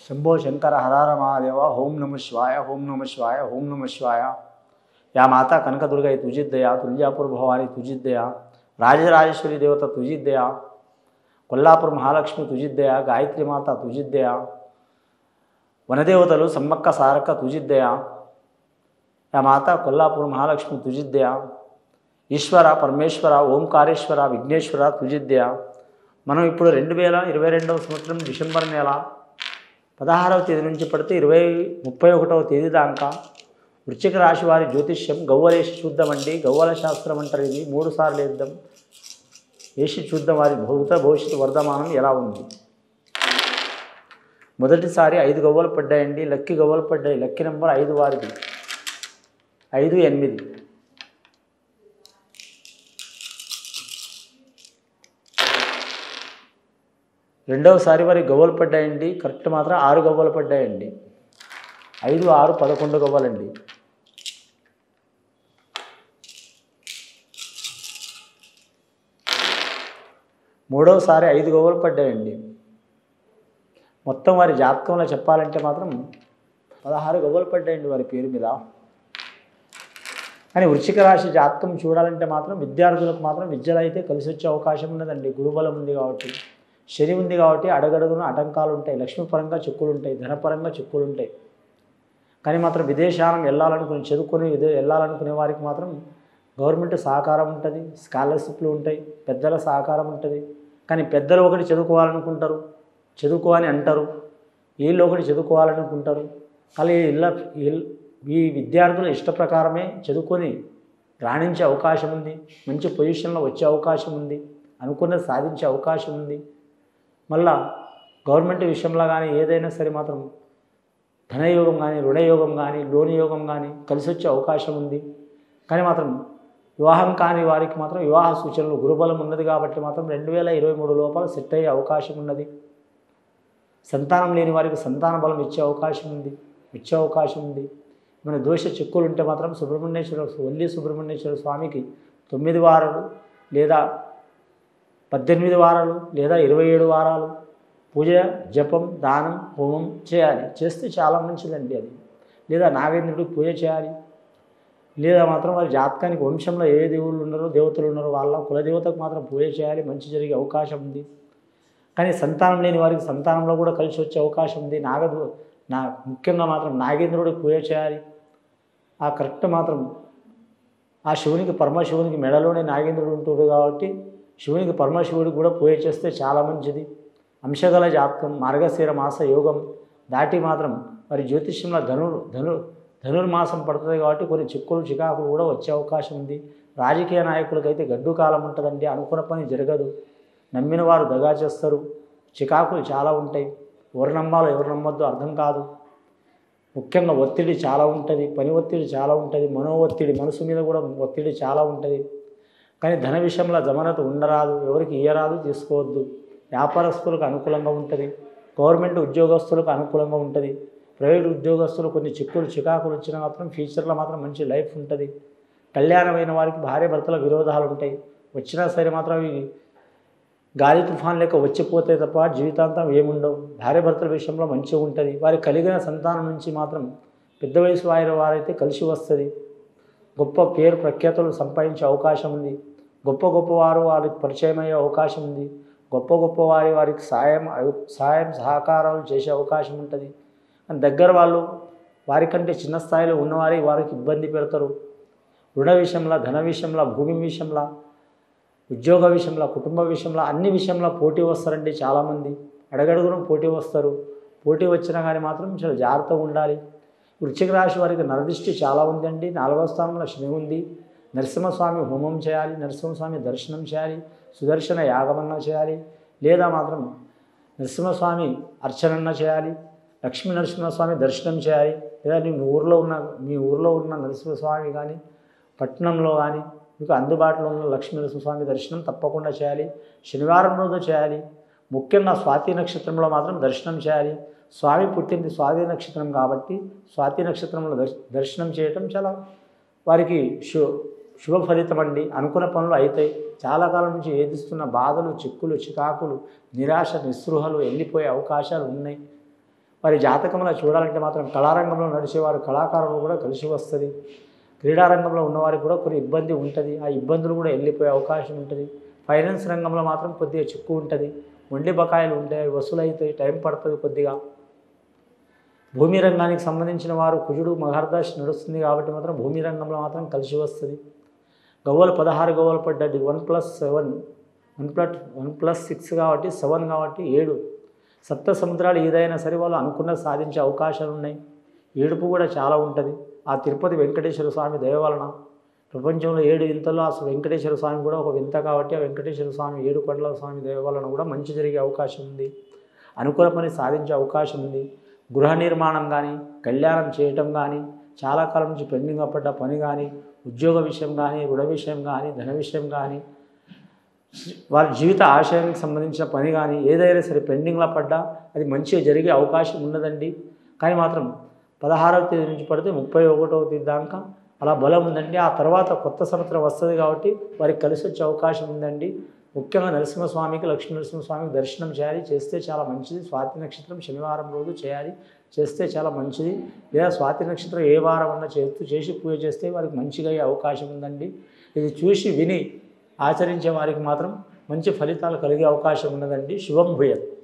శంభో శంకర హరార మహాదేవ ఓం నమ శివాయ ఓం నమ శివాయ ఓం నమ శివాయ యా మాతా కనకదుర్గై తుజిద్దయ తుల్జాపూర్ భవాని తుజిద్దయ రాజరాజేశ్వరి దేవత తుజిద్దయ కొల్లాపూర్ మహాలక్ష్మి తుజిద్దయ గాయత్రి మాత తుజిద్దయ వనదేవతలు సమ్మక్క సారక్క తుజిద్దయ యా మాత కొల్లాపూర్ మహాలక్ష్మి తుజిద్దయ ఈశ్వర పరమేశ్వర ఓంకారేశ్వర విఘ్నేశ్వర తుజిద్దయ మనం ఇప్పుడు రెండు వేల ఇరవై రెండవ సంవత్సరం డిసెంబర్ నెల పదహారవ తేదీ నుంచి పడితే ఇరవై ముప్పై ఒకటవ తేదీ దాకా వృశ్చిక రాశి వారి జ్యోతిష్యం గవ్వలేసి చూద్దామండి గవ్వల శాస్త్రం అంటారు ఇది మూడు సార్లు వేద్దాం వేసి చూద్దాం వారి భూత భవిష్యత్తు వర్ధమానం ఎలా ఉంది మొదటిసారి ఐదు గవ్వలు పడ్డాయండి లక్కీ గవ్వలు పడ్డాయి లక్కీ నెంబర్ ఐదు వారిది ఐదు ఎనిమిది రెండవసారి వారి గవ్వలు పడ్డాయండి కరెక్ట్ మాత్రం ఆరు గవ్వలు పడ్డాయండి ఐదు ఆరు పదకొండు గవ్వలండి మూడవసారి ఐదు గవ్వలు పడ్డాయండి మొత్తం వారి జాతకంలో చెప్పాలంటే మాత్రం పదహారు గవ్వలు పడ్డాయండి వారి పేరు మీద కానీ వృశ్చిక రాశి జాతకం చూడాలంటే మాత్రం విద్యార్థులకు మాత్రం విద్యలో అయితే కలిసి వచ్చే అవకాశం ఉన్నదండి గురుబలం ఉంది కాబట్టి శని ఉంది కాబట్టి అడగడుగున ఆటంకాలు ఉంటాయి లక్ష్మీపరంగా చిక్కులు ఉంటాయి ధనపరంగా చిక్కులు ఉంటాయి కానీ మాత్రం విదేశానం వెళ్ళాలనుకుని చదువుకొని విదే- వెళ్ళాలనుకునే వారికి మాత్రం గవర్నమెంట్ సహకారం ఉంటుంది స్కాలర్షిప్లు ఉంటాయి పెద్దల సహకారం ఉంటుంది కానీ పెద్దలు ఒకటి చదువుకోవాలనుకుంటారు చదువుకో అని అంటారు వీళ్ళు ఒకటి చదువుకోవాలనుకుంటారు కానీ ఇళ్ళ ఇల్- ఈ విద్యార్థుల ఇష్ట ప్రకారమే చదువుకొని రాణించే అవకాశం ఉంది మంచి పొజిషన్లో వచ్చే అవకాశం ఉంది అనుకున్నది సాధించే అవకాశం ఉంది మళ్ళా గవర్నమెంట్ విషయంలో కానీ ఏదైనా సరే మాత్రం ధనయోగం కానీ రుణయోగం కానీ లోన్ యోగం కానీ కలిసి వచ్చే అవకాశం ఉంది కానీ మాత్రం వివాహం కాని వారికి మాత్రం వివాహ సూచనలు గురుబలం ఉన్నది కాబట్టి మాత్రం రెండు వేల ఇరవై మూడు లోపల సెట్ అయ్యే అవకాశం ఉన్నది సంతానం లేని వారికి సంతాన బలం ఇచ్చే అవకాశం ఉంది ఇచ్చే అవకాశం ఉంది మన దోష చిక్కులు ఉంటే మాత్రం సుబ్రహ్మణ్యేశ్వర వల్లి సుబ్రహ్మణ్యేశ్వర స్వామికి తొమ్మిది వారాలు లేదా పద్దెనిమిది వారాలు లేదా ఇరవై ఏడు వారాలు పూజ జపం దానం హోమం చేయాలి చేస్తే చాలా మంచిదండి అది లేదా నాగేంద్రుడికి పూజ చేయాలి లేదా మాత్రం వారి జాతకానికి వంశంలో ఏ దేవుళ్ళు ఉన్నారో దేవతలు ఉన్నారో వాళ్ళ కులదేవతకు మాత్రం పూజ చేయాలి మంచి జరిగే అవకాశం ఉంది కానీ సంతానం లేని వారికి సంతానంలో కూడా కలిసి వచ్చే అవకాశం ఉంది నాగదు నా ముఖ్యంగా మాత్రం నాగేంద్రుడికి పూజ చేయాలి ఆ కరెక్ట్ మాత్రం ఆ శివునికి పరమశివునికి మెడలోనే నాగేంద్రుడు ఉంటాడు కాబట్టి శివునికి పరమశివుడికి కూడా పూజ చేస్తే చాలా మంచిది అంశగల జాతకం మార్గశీర మాస యోగం దాటి మాత్రం మరి జ్యోతిష్యంలో ధను ధను ధనుర్మాసం పడుతుంది కాబట్టి కొన్ని చిక్కులు చికాకులు కూడా వచ్చే అవకాశం ఉంది రాజకీయ నాయకులకైతే గడ్డు కాలం ఉంటుందండి అనుకున్న పని జరగదు నమ్మిన వారు దగా చేస్తారు చికాకులు చాలా ఉంటాయి ఎవరు నమ్మాలో ఎవరు నమ్మొద్దో అర్థం కాదు ముఖ్యంగా ఒత్తిడి చాలా ఉంటుంది పని ఒత్తిడి చాలా ఉంటుంది మనో ఒత్తిడి మనసు మీద కూడా ఒత్తిడి చాలా ఉంటుంది కానీ ధన విషయంలో జమనత ఉండరాదు ఎవరికి ఇయ్యరాదు తీసుకోవద్దు వ్యాపారస్తులకు అనుకూలంగా ఉంటుంది గవర్నమెంట్ ఉద్యోగస్తులకు అనుకూలంగా ఉంటుంది ప్రైవేట్ ఉద్యోగస్తులు కొన్ని చిక్కులు చికాకులు వచ్చినా మాత్రం ఫ్యూచర్లో మాత్రం మంచి లైఫ్ ఉంటుంది కళ్యాణమైన వారికి భార్య భర్తల విరోధాలు ఉంటాయి వచ్చినా సరే మాత్రం ఇవి గాలి తుఫాన్ లెక్క వచ్చిపోతే తప్ప జీవితాంతం ఏముండవు భార్య భర్తల విషయంలో మంచిగా ఉంటుంది వారి కలిగిన సంతానం నుంచి మాత్రం పెద్ద వయసు వారి వారైతే కలిసి వస్తుంది గొప్ప పేరు ప్రఖ్యాతులు సంపాదించే అవకాశం ఉంది గొప్ప గొప్ప వారు వారికి పరిచయం అయ్యే అవకాశం ఉంది గొప్ప గొప్ప వారి వారికి సాయం సాయం సహకారాలు చేసే అవకాశం ఉంటుంది అని దగ్గర వాళ్ళు వారికంటే చిన్న స్థాయిలో ఉన్నవారి వారికి ఇబ్బంది పెడతారు రుణ విషయంలో ధన విషయంలో భూమి విషయంలో ఉద్యోగ విషయంలో కుటుంబ విషయంలో అన్ని విషయంలో పోటీ వస్తారండి చాలామంది అడగడుగున పోటీ వస్తారు పోటీ వచ్చినా కానీ మాత్రం చాలా జాగ్రత్తగా ఉండాలి వృశ్చిక రాశి వారికి నరదిష్టి చాలా ఉందండి నాలుగవ స్థానంలో శని ఉంది నరసింహస్వామి హోమం చేయాలి నరసింహస్వామి దర్శనం చేయాలి సుదర్శన యాగమన్నా చేయాలి లేదా మాత్రం నరసింహస్వామి అర్చనన్న చేయాలి లక్ష్మీ నరసింహస్వామి దర్శనం చేయాలి లేదా మీ ఊర్లో ఉన్న మీ ఊర్లో ఉన్న నరసింహస్వామి కానీ పట్టణంలో కానీ మీకు అందుబాటులో ఉన్న లక్ష్మీ నరసింహస్వామి దర్శనం తప్పకుండా చేయాలి శనివారం రోజు చేయాలి ముఖ్యంగా స్వాతి నక్షత్రంలో మాత్రం దర్శనం చేయాలి స్వామి పుట్టింది స్వాతి నక్షత్రం కాబట్టి స్వాతి నక్షత్రంలో దర్శ దర్శనం చేయటం చాలా వారికి శు శుభ ఫలితం అండి అనుకున్న పనులు అవుతాయి చాలా కాలం నుంచి ఏదిస్తున్న బాధలు చిక్కులు చికాకులు నిరాశ నిస్పృహలు వెళ్ళిపోయే అవకాశాలు ఉన్నాయి వారి జాతకంలో చూడాలంటే మాత్రం కళారంగంలో నడిచేవారు కళాకారులు కూడా కలిసి వస్తుంది క్రీడారంగంలో ఉన్నవారికి కూడా కొన్ని ఇబ్బంది ఉంటుంది ఆ ఇబ్బందులు కూడా వెళ్ళిపోయే అవకాశం ఉంటుంది ఫైనాన్స్ రంగంలో మాత్రం కొద్దిగా చిక్కు ఉంటుంది మొండి బకాయిలు ఉంటాయి అవి వసూలు అవుతాయి టైం పడుతుంది కొద్దిగా భూమి రంగానికి సంబంధించిన వారు కుజుడు మహర్దశ నడుస్తుంది కాబట్టి మాత్రం భూమి రంగంలో మాత్రం కలిసి వస్తుంది గవ్వలు పదహారు గవ్వలు పడ్డది one plus seven one plus one plus six కాబట్టి సెవెన్ కాబట్టి ఏడు సప్త సముద్రాలు ఏదైనా సరే వాళ్ళు అనుకున్నది సాధించే అవకాశాలు ఉన్నాయి ఏడుపు కూడా చాలా ఉంటుంది ఆ తిరుపతి వెంకటేశ్వర స్వామి దయ వలన ప్రపంచంలో ఏడు వింతల్లో అసలు వెంకటేశ్వర స్వామి కూడా ఒక వింత కాబట్టి ఆ వెంకటేశ్వర స్వామి ఏడు కొండల స్వామి దయ వలన కూడా మంచి జరిగే అవకాశం ఉంది అనుకూల పని సాధించే అవకాశం ఉంది గృహ నిర్మాణం కానీ కళ్యాణం చేయటం కానీ చాలా కాలం నుంచి పెండింగ్ పడ్డ పని కానీ ఉద్యోగ విషయం కానీ రుణ విషయం కానీ ధన విషయం కానీ వారి జీవిత ఆశయానికి సంబంధించిన పని కానీ ఏదైనా సరే పెండింగ్లో పడ్డా అది మంచిగా జరిగే అవకాశం ఉన్నదండి కానీ మాత్రం పదహారవ తేదీ నుంచి పడితే ముప్పై ఒకటవ తేదీ దాకా అలా బలం ఉందండి ఆ తర్వాత కొత్త సంవత్సరం వస్తుంది కాబట్టి వారికి కలిసి వచ్చే అవకాశం ఉందండి ముఖ్యంగా నరసింహస్వామికి లక్ష్మీ నరసింహస్వామికి దర్శనం చేయాలి చేస్తే చాలా మంచిది స్వాతి నక్షత్రం శనివారం రోజు చేయాలి చేస్తే చాలా మంచిది లేదా స్వాతి నక్షత్రం ఏ వారం అన్నా చేస్తూ చేసి పూజ చేస్తే వారికి మంచిగా అయ్యే అవకాశం ఉందండి ఇది చూసి విని ఆచరించే వారికి మాత్రం మంచి ఫలితాలు కలిగే అవకాశం ఉన్నదండి శుభం భూయత్